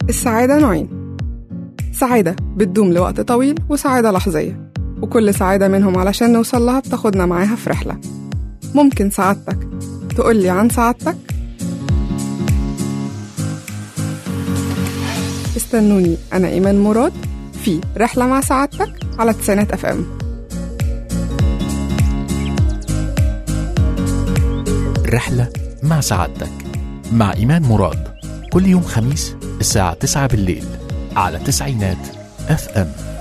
السعادة نوعين سعادة بتدوم لوقت طويل وسعادة لحظية وكل سعادة منهم علشان نوصل لها بتاخدنا معاها في رحلة ممكن سعادتك تقولي عن سعادتك؟ استنوني أنا إيمان مراد في رحلة مع سعادتك على تسعينات أف أم رحلة مع سعادتك مع إيمان مراد كل يوم خميس الساعة 9 بالليل على تسعينات اف ام